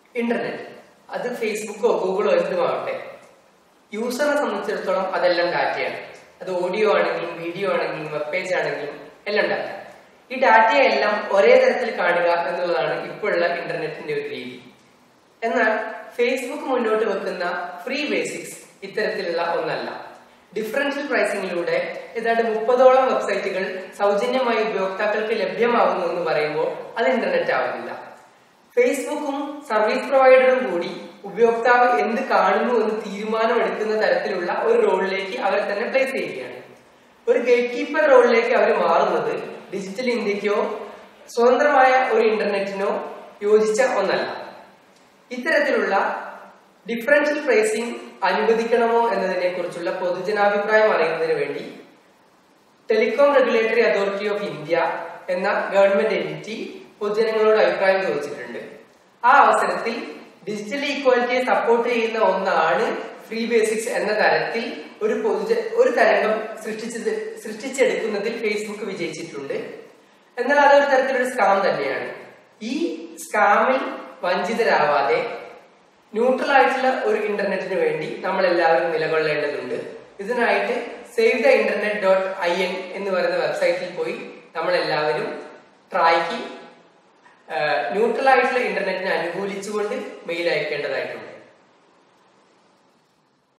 internet അത് ഫേസ്ബുക്കോ ഗൂഗിളോ എന്തുമാവട്ടെ യൂസറിനെ സംബന്ധിച്ചിടത്തോളം അതെല്ലാം ഡാറ്റയാണ് അത് ഓഡിയോ ആണെങ്കിലും വീഡിയോ ആണെങ്കിലും വെബ് പേജ് ആണെങ്കിലും എല്ലാം ഡാറ്റ ഈ ഡാറ്റയെല്ലാം ഒരേ തരത്തിൽ കാണുക എന്നുള്ളതാണ് ഇപ്പോഴുള്ള ഇന്റർനെറ്റിന്റെ ഒരു രീതി എന്നാൽ ഫേസ്ബുക്ക് മുന്നോട്ട് വെക്കുന്ന ഫ്രീ ബേസിക്സ് ഇത്തരത്തിലുള്ള ഒന്നല്ല ഡിഫറൻഷ്യൽ പ്രൈസിംഗിലൂടെ ഏതാണ്ട് മുപ്പതോളം വെബ്സൈറ്റുകൾ സൗജന്യമായി ഉപയോക്താക്കൾക്ക് ലഭ്യമാകുന്നു എന്ന് പറയുമ്പോൾ അത് ഇന്റർനെറ്റ് ആവുന്നില്ല ഫേസ്ബുക്കും സർവീസ് പ്രൊവൈഡറും കൂടി ഉപയോക്താവ് എന്ത് കാണുന്നു എന്ന് തീരുമാനമെടുക്കുന്ന തരത്തിലുള്ള ഒരു റോളിലേക്ക് അവർ തന്നെ പ്ലേസ് ചെയ്യുകയാണ് ഒരു ഗേറ്റ് കീപ്പർ റോളിലേക്ക് അവർ മാറുന്നത് ഡിജിറ്റൽ ഇന്ത്യക്കോ സ്വതന്ത്രമായ ഒരു ഇന്റർനെറ്റിനോ യോജിച്ച ഒന്നല്ല ഇത്തരത്തിലുള്ള ഡിഫറൻഷ്യൽ പ്രൈസിംഗ് അനുവദിക്കണമോ എന്നതിനെ കുറിച്ചുള്ള പൊതുജനാഭിപ്രായം അറിയുന്നതിന് വേണ്ടി telecom regulatory authority of India എന്ന ഗവൺമെന്റ് എൻറ്റിറ്റി പൊതുജനങ്ങളോട് അഭിപ്രായം ചോദിച്ചിട്ടുണ്ട് ആ അവസരത്തിൽ ഡിജിറ്റൽ ഈക്വാലിറ്റിയെ സപ്പോർട്ട് ചെയ്യുന്ന ഒന്നാണ് ഫ്രീ ബേസിക്സ് എന്ന തരത്തിൽ ഒരു പൊതുജ ഒരു തരംഗം സൃഷ്ടിച്ചത് സൃഷ്ടിച്ചെടുക്കുന്നതിൽ ഫേസ്ബുക്ക് വിജയിച്ചിട്ടുണ്ട് എന്നാൽ അതൊരു തരത്തിലൊരു സ്കാം തന്നെയാണ് ഈ സ്കാമിൽ വഞ്ചിതരാവാതെ ന്യൂട്രൽ ആയിട്ടുള്ള ഒരു ഇന്റർനെറ്റിന് വേണ്ടി നമ്മൾ എല്ലാവരും നിലകൊള്ളേണ്ടതുണ്ട് ഇതിനായിട്ട് save the internet dot I N എന്ന് പറയുന്ന വെബ്സൈറ്റിൽ പോയി നമ്മൾ എല്ലാവരും ട്രായ്ക്ക് ന്യൂട്രൽ ആയിട്ടുള്ള ഇന്റർനെറ്റിനെ അനുകൂലിച്ചുകൊണ്ട് മെയിൽ അയക്കേണ്ടതായിട്ടുണ്ട്